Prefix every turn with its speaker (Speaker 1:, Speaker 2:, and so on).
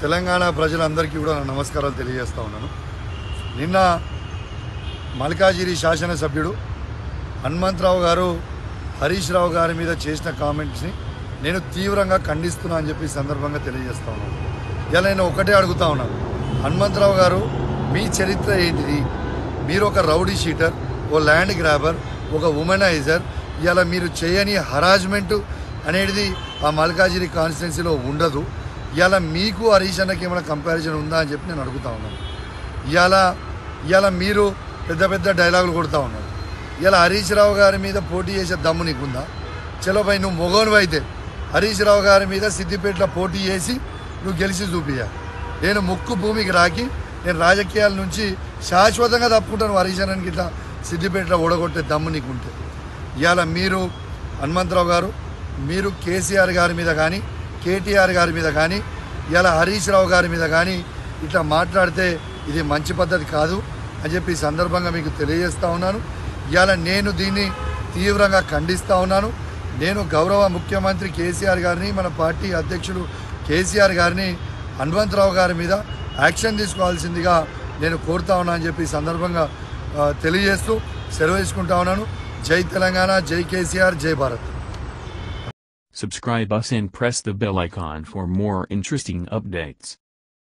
Speaker 1: తెలంగాణ ప్రజలందరికీ కూడా నా నమస్కారాలు తెలియజేస్తా ఉన్నాను నిన్న మల్కాజిరి శాసనసభ్యుడు హనుమంతరావు గారు హరీష్ రావు గారి మీద చేసిన కామెంట్స్ని నేను తీవ్రంగా ఖండిస్తున్నా అని చెప్పి ఈ సందర్భంగా తెలియజేస్తా ఉన్నాను ఇలా నేను ఒకటే అడుగుతా ఉన్నాను హనుమంతరావు గారు మీ చరిత్ర ఏంటిది మీరు ఒక రౌడీ షీటర్ ఓ ల్యాండ్ గ్రాబర్ ఒక ఉమెనైజర్ ఇలా మీరు చేయని హరాజ్మెంట్ అనేది ఆ మల్కాజిరి కాన్స్టిట్యున్సీలో ఉండదు ఇవాళ మీకు హరీష్ అన్నకి ఏమైనా కంపారిజన్ ఉందా అని చెప్పి నేను అడుగుతా ఉన్నాను ఇవాళ ఇవాళ మీరు పెద్ద పెద్ద డైలాగులు కొడుతూ ఉన్నారు ఇలా హరీష్ రావు గారి మీద పోటీ చేసే దమ్ము నీకుందా చలో భయ్ నువ్వు మొగోను అయితే హరీష్ రావు గారి మీద సిద్దిపేటలో పోటీ చేసి నువ్వు గెలిచి చూపియా నేను ముక్కు భూమికి రాకి నేను రాజకీయాల నుంచి శాశ్వతంగా తప్పుకుంటాను హరీష్ అన్నకి ఇట్లా సిద్దిపేటలో ఓడగొట్టే దమ్ము నీకుంటే ఇవాళ మీరు హనుమంతరావు గారు మీరు కేసీఆర్ గారి మీద కానీ కేటీఆర్ గారి మీద కానీ ఇలా హరీష్ రావు గారి మీద కానీ ఇట్లా మాట్లాడితే ఇది మంచి పద్ధతి కాదు అని చెప్పి ఈ సందర్భంగా మీకు తెలియజేస్తా ఉన్నాను ఇవాళ నేను దీన్ని తీవ్రంగా ఖండిస్తూ ఉన్నాను నేను గౌరవ ముఖ్యమంత్రి కేసీఆర్ గారిని మన పార్టీ అధ్యక్షులు కేసీఆర్ గారిని హనుమంతరావు గారి మీద యాక్షన్ తీసుకోవాల్సిందిగా నేను కోరుతా ఉన్నా అని చెప్పి ఈ సందర్భంగా ఆ, తెలియజేస్తూ సెలవు తీసుకుంటా ఉన్నాను జై తెలంగాణ జై కేసీఆర్ జై Bharat
Speaker 2: Subscribe us and press the bell icon for more interesting updates.